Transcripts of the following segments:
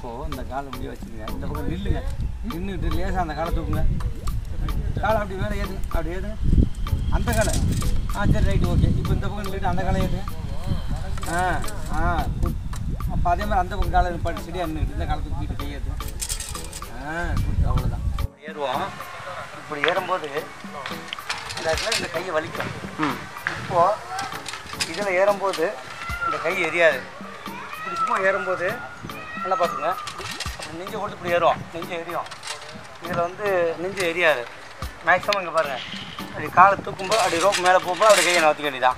இப்போது இந்த காலை முடிய வச்சுக்கோங்க இந்த பக்கம் நில்லுங்க நின்றுட்டு லேசாக அந்த காலை தூக்குங்க காலை அப்படி மேலே ஏற்றுங்க அப்படி ஏற்றுங்க அந்த காலை ஆ சரி ரைட்டு ஓகே இப்போ இந்த பக்கம் நின்றுட்டு அந்த காலை ஏற்றுங்க ஆ ஆ குட். அப்போ அதே மாதிரி அந்த பக்கம் காலை பட்டு செடியாக நின்றுட்டு இந்த காலை தூக்கிட்டு கை ஏற்றுங்க ஆ குட் அவ்வளோதான் ஏறுவோம் இப்படி ஏறும்போது இந்த இடத்துல இந்த கையை வலிக்கும் இப்போது இதில் ஏறும்போது இந்த கை எரியாது இப்படி சும்மா ஏறும்போது நல்லா பார்த்துங்க அப்படி நெஞ்சை போட்டு இப்படி ஏறுவோம் நெஞ்சு எரியும் இதில் வந்து நெஞ்சு எரியாது மேக்ஸிமம் இங்கே பாருங்கள் அப்படி காலை தூக்கும்போது அப்படி ரோப் மேலே போகும்போது அப்படி கையை நகர்த்திக்க வேண்டியதான்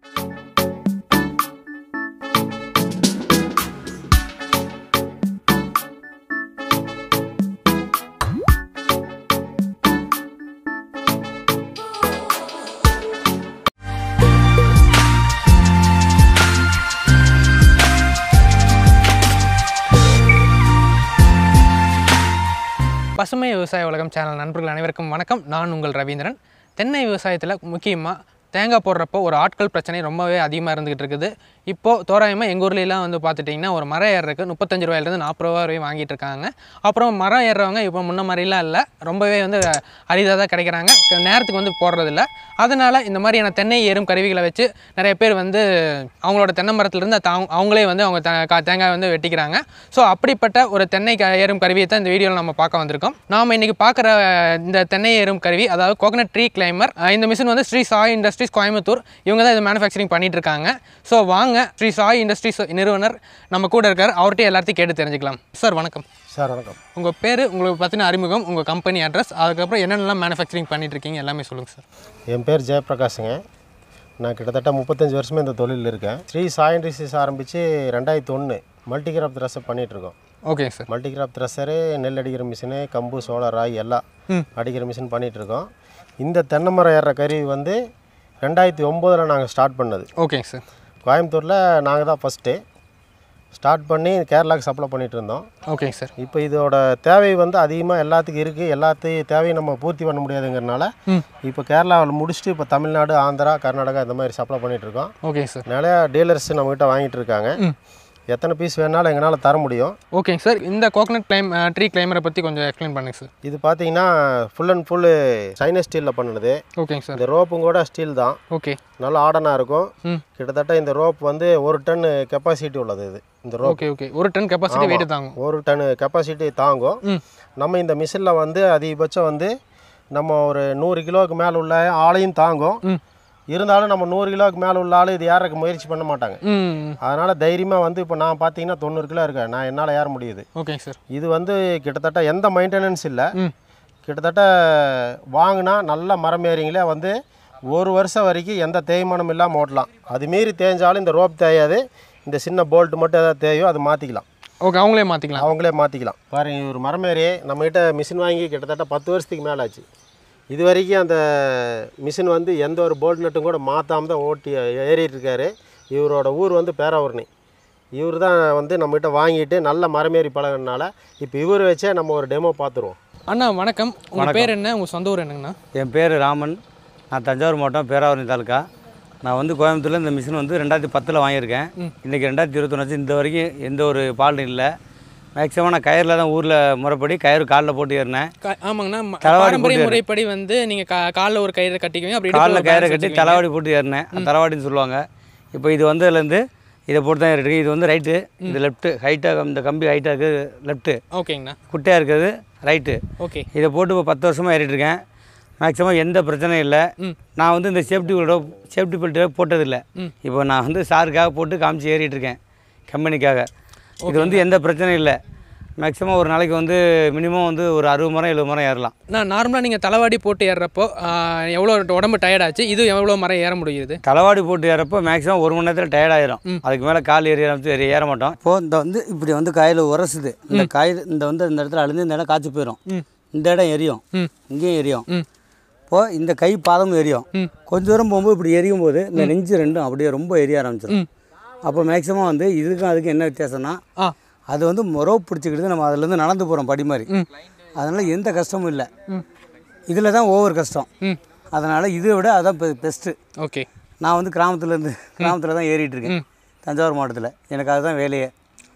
பசுமை விவசாய உலகம் சேனல் நண்பர்கள் அனைவருக்கும் வணக்கம் நான் உங்கள் ரவீந்திரன் தென்னை விவசாயத்தில் முக்கியமாக தேங்காய் போடுறப்போ ஒரு ஆட்கள் பிரச்சனை ரொம்பவே அதிகமாக இருந்துகிட்டு இருக்குது இப்போது தோராயமாக எங்கள் ஊர்லலாம் வந்து பார்த்துட்டிங்கன்னா ஒரு மரம் ஏறுறதுக்கு முப்பத்தஞ்சு ரூபாயிலேருந்து நாற்பது ரூபா வரையும் வாங்கிட்டு இருக்காங்க அப்புறம் மரம் ஏறுறவங்க இப்போ முன்ன மாதிரிலாம் இல்லை ரொம்பவே வந்து அரிதாக தான் கிடைக்கிறாங்க க- நேரத்துக்கு வந்து போடுறதில்ல அதனால் இந்த மாதிரியான தென்னை ஏறும் கருவிகளை வச்சு நிறைய பேர் வந்து அவங்களோட தென்னை மரத்துலேருந்து தாங்க அவங்களே வந்து அவங்க த- கா- தேங்காய் வந்து வெட்டிக்கிறாங்க ஸோ அப்படிப்பட்ட ஒரு தென்னை க- ஏறும் கருவியை தான் இந்த வீடியோவில் நம்ம பார்க்க வந்திருக்கோம் நாம் இன்றைக்கி பார்க்குற இந்த தென்னை ஏறும் கருவி அதாவது கோகனட் ட்ரீ கிளைமர் இந்த மிஷின் வந்து ஸ்ரீ சாய் இண்டஸ்ட்ரீஸ் கோயம்புத்தூர் இவங்க தான் இது மேனுஃபேக்சரிங் பண்ணிட்டு இருக்காங்க ஸோ வாங்க ஸ்ரீ சாய் இண்டஸ்ட்ரீஸ் நிறுவனர் நம்ம கூட இருக்கார் அவர்கிட்ட எல்லாத்தையும் கேட்டு தெரிஞ்சுக்கலாம் சார் வணக்கம் சார் வணக்கம் உங்கள் பேர் உங்களுக்கு பற்றின அறிமுகம் உங்கள் கம்பெனி அட்ரஸ் அதுக்கப்புறம் என்னென்னலாம் மேனுஃபேக்சரிங் பண்ணிட்டு இருக்கீங்க எல்லாமே சொல்லுங்கள் சார் என் பேர் ஜெயபிரகாஷுங்க நான் கிட்டத்தட்ட முப்பத்தஞ்சு வருஷமே இந்த தொழிலில் இருக்கேன் ஸ்ரீ சாயன்டிசிஸ் ஆரம்பித்து ரெண்டாயிரத்தி ஒன்று மல்டி கிராப் த்ரெஸ்ஸர் பண்ணிகிட்ருக்கோம் ஓகேங்க சார் மல்டி கிராப் த்ரெஸ்ஸரு நெல் அடிக்கிற மிஷினு கம்பு சோளம் ராய் எல்லாம் அடிக்கிற மிஷின் பண்ணிகிட்ருக்கோம் இந்த தென்னை மரம் ஏறுற கருவி வந்து ரெண்டாயிரத்தி ஒம்போதில் நாங்கள் ஸ்டார்ட் பண்ணது ஓகேங்க சார் கோயம்புத்தூரில் நாங்கள் தான் ஃபஸ்ட்டு ஸ்டார்ட் பண்ணி கேரளாவுக்கு சப்ளை பண்ணிகிட்டு இருந்தோம் ஓகேங்க சார் இப்போ இதோட தேவை வந்து அதிகமாக எல்லாத்துக்கும் இருக்குது எல்லாத்தையும் தேவையும் நம்ம பூர்த்தி பண்ண முடியாதுங்கிறனால இப்போ கேரளாவில் முடிச்சுட்டு இப்போ தமிழ்நாடு ஆந்திரா கர்நாடகா இந்த மாதிரி சப்ளை பண்ணிட்டு இருக்கோம் ஓகேங்க சார் நிறையா டீலர்ஸ் நம்மகிட்ட வாங்கிட்டு இருக்காங்க எத்தனை பீஸ் வேணாலும் எங்களால் தர முடியும் ஓகேங்க சார் இந்த கோகனட் கிளைம் ட்ரீ கிளைமரை பற்றி கொஞ்சம் எக்ஸ்பிளைன் பண்ணுங்க சார் இது பார்த்தீங்கன்னா ஃபுல் அண்ட் ஃபுல்லு சைனஸ் ஸ்டீலில் பண்ணுது ஓகேங்க சார் இந்த ரோப்பும் கூட ஸ்டீல் தான் ஓகே நல்ல ஆடனாக இருக்கும் ம். கிட்டத்தட்ட இந்த ரோப் வந்து ஒரு டன் கெப்பாசிட்டி உள்ளது இது இந்த ரோப் ஓகே ஓகே ஒரு டன் கெப்பாசிட்டி வெயிட் தாங்கும் ஒரு டன் கெப்பாசிட்டி தாங்கும் ம் நம்ம இந்த மிஷினில் வந்து அதிகபட்சம் வந்து நம்ம ஒரு நூறு கிலோவுக்கு மேலே உள்ள ஆளையும் தாங்கும் ம் இருந்தாலும் நம்ம நூறு கிலோவுக்கு மேலே உள்ள ஆள் இது ஏறக்கு முயற்சி பண்ண மாட்டாங்க ம் அதனால் தைரியமாக வந்து இப்போ நான் பார்த்தீங்கன்னா தொண்ணூறு கிலோ இருக்கேன் நான் என்னால் ஏற முடியுது ஓகேங்க சார் இது வந்து கிட்டத்தட்ட எந்த மெயின்டெனன்ஸ் இல்லை ம் கிட்டத்தட்ட வாங்கினா நல்ல மரம் ஏறிங்களே வந்து ஒரு வருஷம் வரைக்கும் எந்த தேய்மானம் இல்லாமல் ஓட்டலாம் அது மீறி தேய்ஞ்சாலும் இந்த ரோப் தேயாது இந்த சின்ன போல்ட் மட்டும் எதாவது தேவையோ அது மாற்றிக்கலாம் ஓகே அவங்களே மாற்றிக்கலாம் அவங்களே மாற்றிக்கலாம் பாருங்க ஒரு மரமேறி நம்மகிட்ட மிஷின் வாங்கி கிட்டத்தட்ட பத்து வருஷத்துக்கு மேலே ஆச்சு இது வரைக்கும் அந்த மிஷின் வந்து எந்த ஒரு போல்ட் நட்டும் கூட மாற்றாம தான் ஓட்டி ஏறிட்டு இருக்காரு இவரோட ஊர் வந்து பேராவூர்ணி இவர் தான் வந்து நம்மகிட்ட வாங்கிட்டு நல்ல மரமேறி பழகினால இப்போ இவர் வச்சே நம்ம ஒரு டெமோ பார்த்துருவோம் அண்ணா வணக்கம் உங்கள் பேர் என்ன உங்கள் சொந்த ஊர் என்னங்கண்ணா என் பேர் ராமன் நான் தஞ்சாவூர் மாவட்டம் பேராவூரணி தாலுக்கா நான் வந்து கோயம்புத்தூரில் இந்த மிஷின் வந்து ரெண்டாயிரத்தி பத்தில் வாங்கியிருக்கேன் இன்றைக்கி ரெண்டாயிரத்தி இருபத்தொன்னு இந்த வரைக்கும் எந்த ஒரு பால்டும் இல்லை மேக்ஸிமம் நான் கயிறில் தான் ஊரில் முறைப்படி கயிறு காலில் போட்டு ஏறினேன் கா- ஆமாங்கண்ணா ம- தலவாடி பாரம்பரிய போட்டு முறைப்படி வந்து நீங்கள் கா காலில் ஒரு கயிறை கட்டிக்குவீங்க அப்படி இடுப்புல காலில் ஒரு கயிறை balance கட்டி வச்சுக்குவீங்க. தலைவாடி போட்டு ஏறினேன் அது தலைவாடின்னு சொல்லுவாங்க இப்போ இது வந்ததுலேருந்து இதை போட்டு தான் ஏறிட்டு இது வந்து ரைட்டு இது லெஃப்ட்டு ஹைட்டாக இந்த கம்பி ஹைட்டாக இருக்குது லெஃப்ட்டு ஓகேங்கண்ணா குட்டையாக இருக்கிறது ரைட்டு ஓகே இதை போட்டு இப்போ பத்து வருஷமாக ஏறிட்டு இருக்கேன் மேக்ஸிமம் எந்த பிரச்சனையும் இல்லை ம். நான் வந்து இந்த சேஃப்டி சேஃப்டி பெல்ட்டு போட்டதில்லை இப்போ நான் வந்து சாருக்காக போட்டு காமிச்சு ஏறிட்டு இருக்கேன் கம்பெனிக்காக இது வந்து எந்த பிரச்சனையும் இல்லை மேக்ஸிமம் ஒரு நாளைக்கு வந்து மினிமம் வந்து ஒரு அறுபது மரம் எழுபது மரம் ஏறலாம் நான் நார்மலாக நீங்கள் தலைவாடி போட்டு ஏறுறப்போ எவ்வளோ உடம்பு tired ஆச்சு இது எவ்வளோ மரம் ஏற முடியுது தலைவாடி போட்டு ஏறப்போ மேக்ஸிமம் ஒரு மணி நேரத்தில் டயர்ட் ஆயிரும் அதுக்கு மேலே கால் ஏறி ஏற ஏற மாட்டோம் இப்போ இந்த வந்து இப்படி வந்து காயில் உரசுது இந்த காயில் இந்த வந்து இந்த இடத்துல அழுந்து இந்த இடம் காய்ச்சி போயிடும் இந்த இடம் எரியும் ம் இங்கேயும் எரியும் ம் இப்போது இந்த கை பாதமும் எரியும் ம். கொஞ்ச தூரம் போகும்போது இப்படி எரியும் போது இந்த நெஞ்சு ரெண்டும் அப்படியே ரொம்ப எரிய ஆரம்பிச்சிடும் ம் அப்போ மேக்ஸிமம் வந்து இதுக்கும் அதுக்கும் என்ன வித்தியாசம்னா ஆ அது வந்து ரோப் பிடிச்சிக்கிட்டு நம்ம அதுலேருந்து நடந்து போகிறோம் படி மாதிரி ம் அதனால் எந்த கஷ்டமும் இல்லை ம் இதில் தான் ஓவர் கஷ்டம் ம் அதனால் இதை விட அதான் பெஸ்ட்டு ஓகே நான் வந்து கிராமத்துலேருந்து கிராமத்தில் தான் ஏறிட்டு இருக்கேன் தஞ்சாவூர் மாவட்டத்தில் எனக்கு அதுதான் வேலையே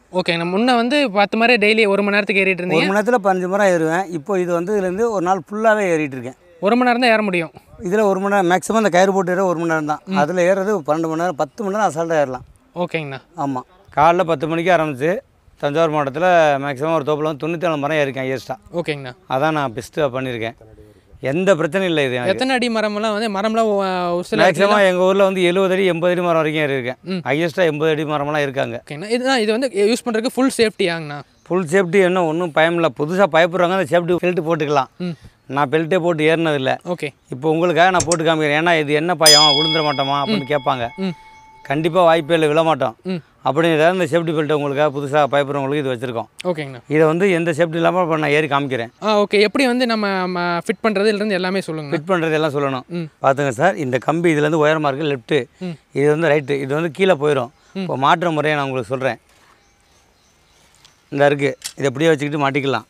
ஓகே நம்ம முன்ன வந்து பத்து மாதிரி டெய்லி ஒரு மணி நேரத்துக்கு ஏறிட்டு ஒரு இருந்தீங்க மணி நேரத்தில் பதினஞ்சு மரம் ஏறுவேன் இப்போ இது வந்ததுலேருந்து ஒரு நாள் ஃபுல்லாகவே ஏறிட்டு இருக்கேன் ஒரு மணி நேரம் தான் ஏற முடியும் இதில் ஒரு மணி நேரம் மேக்ஸிமம் அந்த கயிறு போட்டு ஏற ஒரு மணி நேரம் தான் அதில் ஏறுறது பன்னெண்டு மணி நேரம் பத்து மணி நேரம் அசால்ட்டாக ஏறலாம் ஓகேங்கண்ணா ஆமாம் காலைல பத்து மணிக்கு ஆரம்பிச்சு தஞ்சாவூர் மாவட்டத்தில் மேக்ஸிமம் ஒரு தோப்பில் வந்து தொண்ணூற்றி நாலு மரம் ஏறிக்கேன் ஹையஸ்ட்டாக ஓகேங்கண்ணா அதான் நான் பெஸ்ட்டாக பண்ணியிருக்கேன் எந்த பிரச்சனையும் இல்லை இது எனக்கு எத்தனை அடி மரம்லாம் வந்து மரம்லாம் ஒ- ஒரு சில மேக்ஸிமம் எங்கள் ஊரில் வந்து எழுபது அடி எண்பது அடி மரம் வரைக்கும் ஏறியிருக்கேன் ஹையஸ்ட்டாக எண்பது அடி மரமெல்லாம் இருக்காங்க ஓகேண்ணா இதுதான் இது வந்து யூஸ் பண்ணுறதுக்கு ஃபுல் சேஃப்டியாங்கண்ணா ஃபுல் சேஃப்டி என்ன ஒன்றும் பயம் இல்லை புதுசாக பயப்படுறாங்க அந்த சேஃப்டி பெல்ட் போட்டுக்கலாம் நான் பெல்ட்டே போட்டு ஏறினதில்லை ஓகே இப்போ உங்களுக்காக நான் போட்டு காமிக்கிறேன் ஏன்னா இது என்ன பயம் விழுந்துட மாட்டோமா அப்படின்னு கேட்பாங்க ம் கண்டிப்பாக வாய்ப்பே இல்லை விழ மாட்டோம் ம் அப்படிங்கிறத இந்த சேஃப்டி பெல்ட்டை உங்களுக்காக புதுசாக பயப்படுறவங்களுக்கு இது வச்சுருக்கோம் ஓகேங்கண்ணா இதை வந்து எந்த சேஃப்டி இல்லாமல் இப்போ நான் ஏறி காமிக்கிறேன் ஆ ஓகே எப்படி வந்து நம்ம ஃபிட் பண்ணுறது இருந்து எல்லாமே சொல்லுங்கண்ணா ஃபிட் பண்ணுறது எல்லாம் சொல்லணும் ம். பார்த்துங்க சார் இந்த கம்பி இதுலேருந்து உயரமாக இருக்குது லெஃப்ட்டு ம். இது வந்து ரைட்டு இது வந்து கீழே போயிடும் இப்போ மாற்ற முறையை நான் உங்களுக்கு சொல்கிறேன் இந்த இருக்குது இதை அப்படியே வச்சுக்கிட்டு மாட்டிக்கலாம்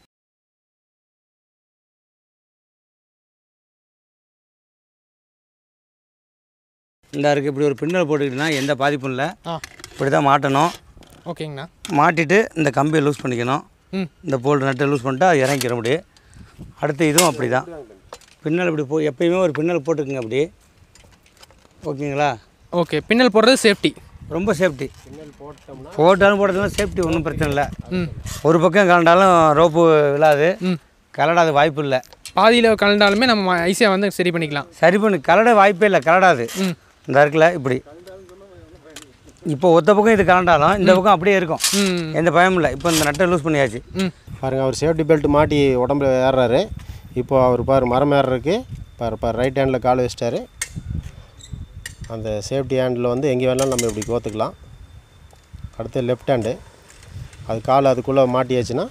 இந்த இருக்குது இப்படி ஒரு பின்னல் போட்டுக்கிட்டுனா எந்த பாதிப்பும் இல்லை ஆ இப்படி தான் மாட்டணும் ஓகேங்கண்ணா மாட்டிட்டு இந்த கம்பியை லூஸ் பண்ணிக்கணும் ம் இந்த போல்டு நட்டை லூஸ் பண்ணிட்டு அது இறங்கிக்கிற முடியும் அடுத்து இதுவும் அப்படி தான் பின்னல் இப்படி போ எப்பயுமே ஒரு பின்னல் போட்டுக்குங்க அப்படி ஓகேங்களா ஓகே பின்னல் போடுறது சேஃப்டி ரொம்ப சேஃப்டி போட்டாலும் போட்டதுலாம் சேஃப்டி ஒன்றும் பிரச்சனை இல்லை ம் ஒரு பக்கம் கலண்டாலும் ரோப்பு விழாது ம் கலடாது வாய்ப்பு இல்லை பாதியில் கலந்தாலுமே நம்ம ஈஸியாக வந்து சரி பண்ணிக்கலாம் சரி பண்ணு கலட வாய்ப்பே இல்லை கலடாது ம் இந்த இருக்குல்ல இப்படி இப்போ ஒத்த பக்கம் இது கலண்டாலும் இந்த பக்கம் அப்படியே இருக்கும் ம் எந்த பயமும் இல்லை இப்போ இந்த நட்டை லூஸ் பண்ணியாச்சு ம் பாருங்கள் அவர் சேஃப்டி பெல்ட் மாட்டி உடம்புல ஏறுறாரு இப்போ அவர் பாரு மரம் ஏறுறதுக்கு பாரு பாரு ரைட் ஹேண்டில் கால் வச்சிட்டாரு அந்த சேஃப்டி ஹேண்டில் வந்து எங்கே வேணாலும் நம்ம இப்படி கோத்துக்கலாம் அடுத்து லெஃப்ட் ஹேண்டு அது கால் அதுக்குள்ளே மாட்டியாச்சுன்னா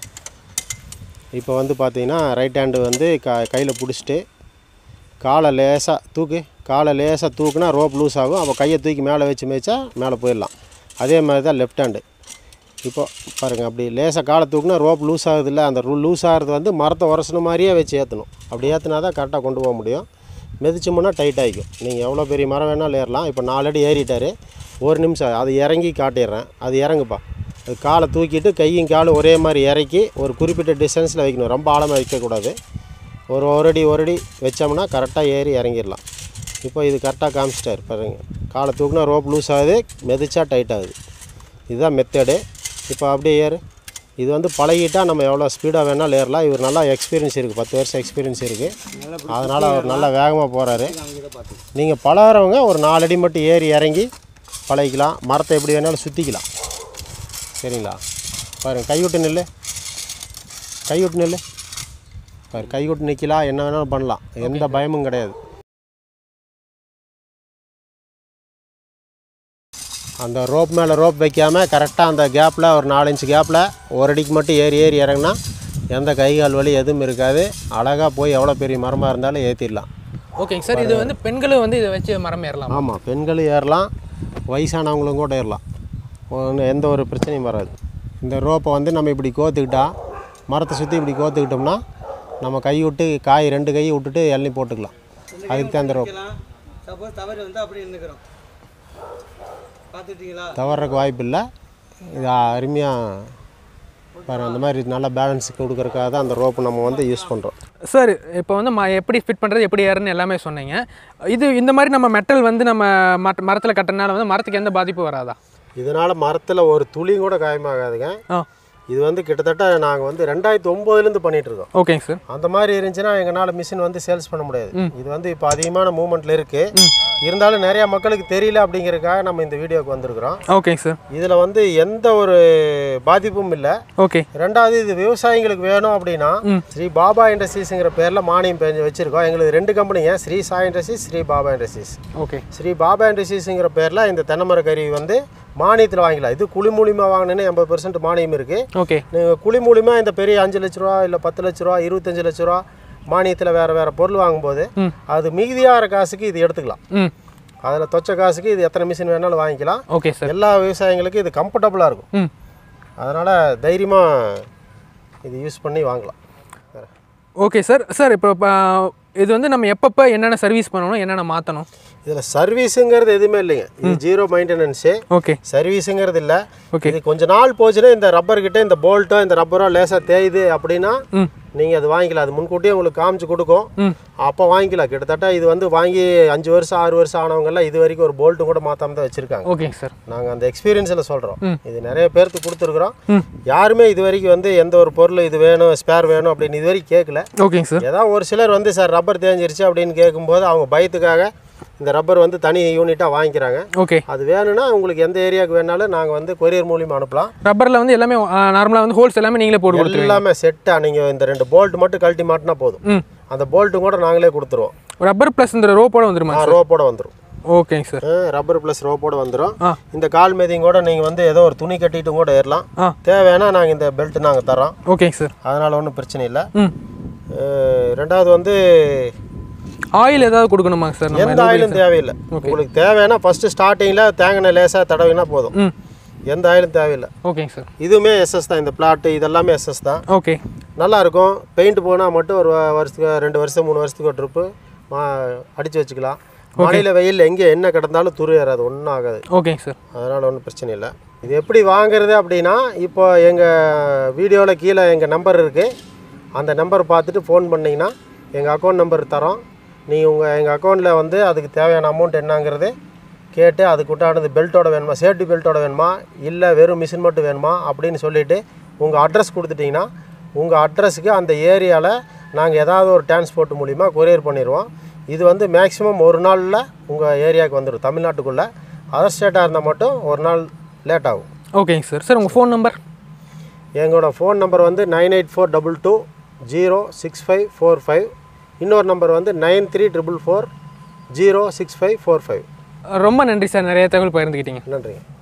இப்போ வந்து பார்த்தீங்கன்னா ரைட் ஹேண்டு வந்து க கையில் பிடிச்சிட்டு காலை லேசாக தூக்கு காலை லேசாக தூக்குனா ரோப் லூஸ் ஆகும் அப்போ கையை தூக்கி மேலே வச்சு மேய்ச்சா மேலே போயிடலாம் அதே மாதிரி தான் லெஃப்ட் ஹேண்டு இப்போ பாருங்கள் அப்படி லேசாக காலை தூக்குனா ரோப் லூஸ் ஆகுதுல்ல அந்த ரூ லூஸ் ஆகிறது வந்து மரத்தை உரசன மாதிரியே வச்சு ஏற்றணும் அப்படி ஏற்றினா தான் கரெக்டாக கொண்டு போக முடியும் மிதிச்சோம்னா டைட் ஆகிக்கும் நீங்கள் எவ்வளோ பெரிய மரம் வேணாலும் ஏறலாம் இப்போ நாலு அடி ஏறிட்டாரு ஒரு நிமிஷம் அது இறங்கி காட்டிடுறேன் அது இறங்குப்பா அது காலை தூக்கிட்டு கையும் காலும் ஒரே மாதிரி இறக்கி ஒரு குறிப்பிட்ட டிஸ்டன்ஸில் வைக்கணும் ரொம்ப ஆழமாக வைக்கக்கூடாது ஒரு ஒரு அடி ஒரு அடி வச்சோம்னா கரெக்டாக ஏறி இறங்கிடலாம் இப்போ இது கரெக்டாக காமிச்சிட்டாரு பாருங்க காலை தூக்குனா ரோப் லூஸ் ஆகுது மிதிச்சா டைட் ஆகுது இதுதான் மெத்தடு இப்போ அப்படியே ஏறு இது வந்து பழகிட்டா நம்ம எவ்வளோ ஸ்பீடாக வேணாலும் ஏறலாம் இவர் நல்லா எக்ஸ்பீரியன்ஸ் இருக்குது பத்து வருஷம் எக்ஸ்பீரியன்ஸ் இருக்குது அதனால் அவர் நல்லா வேகமாக போகிறாரு நீங்கள் பழகிறவங்க ஒரு நாலு அடி மட்டும் ஏறி இறங்கி பழகிக்கலாம் மரத்தை எப்படி வேணாலும் சுற்றிக்கலாம் சரிங்களா பாருங்க கைவிட்டு நில்லு கைவிட்டு நில்லு பாரு கைவிட்டு நிற்கலாம் என்ன வேணாலும் பண்ணலாம் எந்த பயமும் கிடையாது அந்த ரோப் மேலே ரோப் வைக்காமல் கரெக்டாக அந்த கேப்பில் ஒரு நாலஞ்சு கேப்பில் ஒரு அடிக்கு மட்டும் ஏறி ஏறி இறங்குனா எந்த கை கால் வலி எதுவும் இருக்காது அழகாக போய் எவ்வளோ பெரிய மரமாக இருந்தாலும் ஏற்றிடலாம் ஓகேங்க சார் இது வந்து பெண்களும் வந்து இதை வச்சு மரம் ஏறலாம் ஆமாம் பெண்களும் ஏறலாம் வயசானவங்களும் கூட ஏறலாம் ஒன்றும் எந்த ஒரு பிரச்சனையும் வராது இந்த ரோப்பை வந்து நம்ம இப்படி கோத்துக்கிட்டா மரத்தை சுற்றி இப்படி கோத்துக்கிட்டோம்னா நம்ம கை விட்டு காய் ரெண்டு கை விட்டுட்டு எள்ளி போட்டுக்கலாம் அதுக்கு தான் இந்த ரோப் சப்போஸ் தவறு வந்து அப்படியே நிற்கிறோம் பார்த்துட்டீங்களா தவறக்கு வாய்ப்பு இல்லை இது அருமையாக பாரு அந்த மாதிரி நல்ல பேலன்ஸ் கொடுக்கறதுக்காக தான் அந்த ரோப்பு நம்ம வந்து யூஸ் பண்ணுறோம் சார் இப்போ வந்து ம எப்படி ஃபிட் பண்ணுறது எப்படி ஏறுன்னு எல்லாமே சொன்னீங்க இது இந்த மாதிரி நம்ம மெட்டல் வந்து நம்ம மர மரத்தில் கட்டுறதுனால வந்து மரத்துக்கு எந்த பாதிப்பு வராதா இதனால் மரத்தில் ஒரு துளியும் கூட காயமாகாதுங்க ஆ இது வந்து கிட்டத்தட்ட நாங்கள் வந்து ரெண்டாயிரத்தி ஒம்போதுலேருந்து பண்ணிகிட்ருக்கோம் ஓகேங்க சார் அந்த மாதிரி இருந்துச்சுன்னா எங்களால் மிஷின் வந்து சேல்ஸ் பண்ண முடியாது இது வந்து இப்போ அதிகமான மூமெண்ட்டில் இருக்குது இருந்தாலும் நிறையா மக்களுக்கு தெரியல அப்படிங்கிறதுக்காக நம்ம இந்த வீடியோக்கு வந்திருக்கிறோம் ஓகேங்க சார் இதில் வந்து எந்த ஒரு பாதிப்பும் இல்லை ஓகே ரெண்டாவது இது விவசாயிங்களுக்கு வேணும் அப்படின்னா ஸ்ரீ பாபா இண்டஸ்ட்ரீஸுங்கிற பேரில் மானியம் பெஞ்சு வச்சுருக்கோம் எங்களுக்கு ரெண்டு கம்பெனிங்க Sri Sai industries Sri Baba industries okay Sri Baba இண்டஸ்ட்ரீஸுங்கிற பேரில் இந்த தென்னைமர கருவி வந்து மானியத்தில் வாங்கிக்கலாம் இது குழி மூலியமாக வாங்கினேன்னு எண்பது பர்சன்ட் மானியம் இருக்குது ஓகே நீங்கள் குழி மூலிமா இந்த பெரிய அஞ்சு லட்ச ரூபா இல்லை பத்து லட்ச ரூபா இருபத்தஞ்சு லட்ச ரூபா மானியத்தில் வேறு வேறு பொருள் வாங்கும்போது ம். அது மிகுதியாகிற காசுக்கு இது எடுத்துக்கலாம் ம் அதில் தொச்ச காசுக்கு இது எத்தனை மிஷின் வேணாலும் வாங்கிக்கலாம் ஓகே சார் எல்லா விவசாயிகளுக்கும் இது கம்ஃபர்டபுளாக இருக்கும் ம் அதனால் தைரியமாக இது யூஸ் பண்ணி வாங்கலாம் ஓகே சார் சார் இப்போ ப- இது வந்து நம்ம எப்பப்போ என்னென்ன சர்வீஸ் பண்ணணும் என்னென்ன மாற்றணும் இதில் சர்வீஸுங்கிறது எதுவுமே இல்லைங்க இது ஜீரோ மெயின்டெனன்ஸு ஓகே சர்வீஸுங்கிறது இல்லை ஓகே இது கொஞ்ச நாள் போச்சுன்னா இந்த ரப்பர் கிட்ட இந்த போல்ட்டோ இந்த ரப்பரோ லேசாக தேயுது அப்படின்னா ம் நீங்கள் அது வாங்கிக்கலாம் அது முன்கூட்டியே உங்களுக்கு காமிச்சு கொடுக்கும் ம் அப்போ வாங்கிக்கலாம் கிட்டத்தட்ட இது வந்து வாங்கி அஞ்சு வருஷம் ஆறு வருஷம் ஆனவங்கெல்லாம் இது வரைக்கும் ஒரு போல்ட்டு கூட மாற்றாம தான் வச்சுருக்காங்க ஓகேங்க சார் நாங்கள் அந்த எக்ஸ்பீரியன்ஸில் சொல்கிறோம் ம். இது நிறைய பேருக்கு கொடுத்துருக்குறோம் ம் யாருமே இது வரைக்கும் வந்து எந்த ஒரு பொருள் இது வேணும் ஸ்பேர் வேணும் அப்படின்னு இது வரைக்கும் கேட்கல ஓகேங்க சார் ஏதாவது ஒரு சிலர் வந்து சார் ரப்பர் தேஞ்சிருச்சு அப்படின்னு கேட்கும்போது அவங்க பயத்துக்காக இந்த ரப்பர் வந்து தனி யூனிட்டாக வாங்கிக்கிறாங்க ஓகே அது வேணும்னா உங்களுக்கு எந்த ஏரியாவுக்கு வேணாலும் நாங்கள் வந்து கொரியர் மூலியமாக அனுப்பலாம் ரப்பரில் வந்து எல்லாமே நார்மலாக வந்து ஹோல்ஸ் எல்லாமே நீங்களே போட்டு கொடுத்துருவீங்க எல்லாமே செட்டாக நீங்கள் இந்த ரெண்டு போல்ட் மட்டும் கழட்டி மாட்டினா போதும் ம் அந்த போல்ட்டும் கூட நாங்களே கொடுத்துருவோம் ரப்பர் ப்ளஸ் இந்த ரோப்போட வந்துருமா சார் ரோப்போட வந்துடும் ஓகேங்க சார் ரப்பர் ப்ளஸ் ரோப்போட வந்துடும் ஆ இந்த கால் மேதியும் கூட நீங்கள் வந்து ஏதோ ஒரு துணி கட்டிட்டும் கூட ஏறலாம் ஆ தேவைன்னா நாங்கள் இந்த பெல்ட் நாங்கள் தரோம் ஓகேங்க சார் அதனால் ஒன்றும் பிரச்சனை இல்லை ம் அஹ் ரெண்டாவது வந்து ஆயில் ஏதாவது கொடுக்கணுமாங்க சார் நம்ம எந்த ஆயிலும் தேவையில்லை உங்களுக்கு தேவைன்னா ஃபஸ்ட்டு ஸ்டார்டிங்கில் தேங்கின லேசாக தடவினா போதும் ம் எந்த ஆயிலும் தேவையில்லை ஓகேங்க சார் இதுவுமே எஸ்எஸ் தான் இந்த பிளாட்டு இதெல்லாமே எஸ்எஸ் தான் ஓகே நல்லா இருக்கும் பெயிண்ட் போனால் மட்டும் ஒரு வ- வருஷத்துக்கு ரெண்டு வருஷம் மூணு வருஷத்துக்கு ஒரு ட்ரிப்பு மா அடித்து வச்சுக்கலாம் மழையில் வெயில் எங்கே என்ன கிடந்தாலும் துரு ஏறாது ஒன்றும் ஆகாது ஓகேங்க சார் அதனால் ஒன்றும் பிரச்சனை இல்லை இது எப்படி வாங்குறது அப்படின்னா இப்போ எங்கள் வீடியோவில் கீழே எங்கள் நம்பர் இருக்குது அந்த நம்பர் பார்த்துட்டு ஃபோன் பண்ணிங்கன்னா எங்கள் அக்கௌண்ட் நம்பர் தரோம் நீங்கள் உங்கள் எங்கள் அக்கௌண்ட்டில் வந்து அதுக்கு தேவையான அமௌண்ட் என்னங்கிறது கேட்டு அதுக்கு உண்டானது பெல்ட்டோட வேணுமா சேஃப்டி பெல்ட்டோட வேணுமா இல்லை வெறும் மிஷின் மட்டும் வேணுமா அப்படின்னு சொல்லிவிட்டு உங்கள் அட்ரஸ் கொடுத்துட்டிங்கன்னா உங்கள் அட்ரஸுக்கு அந்த ஏரியாவில் நாங்கள் ஏதாவது ஒரு டிரான்ஸ்போர்ட் மூலிமா கொரியர் பண்ணிடுவோம் இது வந்து மேக்ஸிமம் ஒரு நாளில் உங்கள் ஏரியாவுக்கு வந்துடும் தமிழ்நாட்டுக்குள்ளே அதர் ஸ்டேட்டாக இருந்தால் மட்டும் ஒரு நாள் லேட் ஆகும் ஓகேங்க சார் சார் உங்கள் ஃபோன் நம்பர் எங்களோட ஃபோன் நம்பர் வந்து nine eight four double two zero six five four five இன்னொரு நம்பர் வந்து nine three triple four zero six five four five ரொம்ப நன்றி சார் நிறைய தகவல் பகிர்ந்துக்கிட்டீங்க நன்றிங்க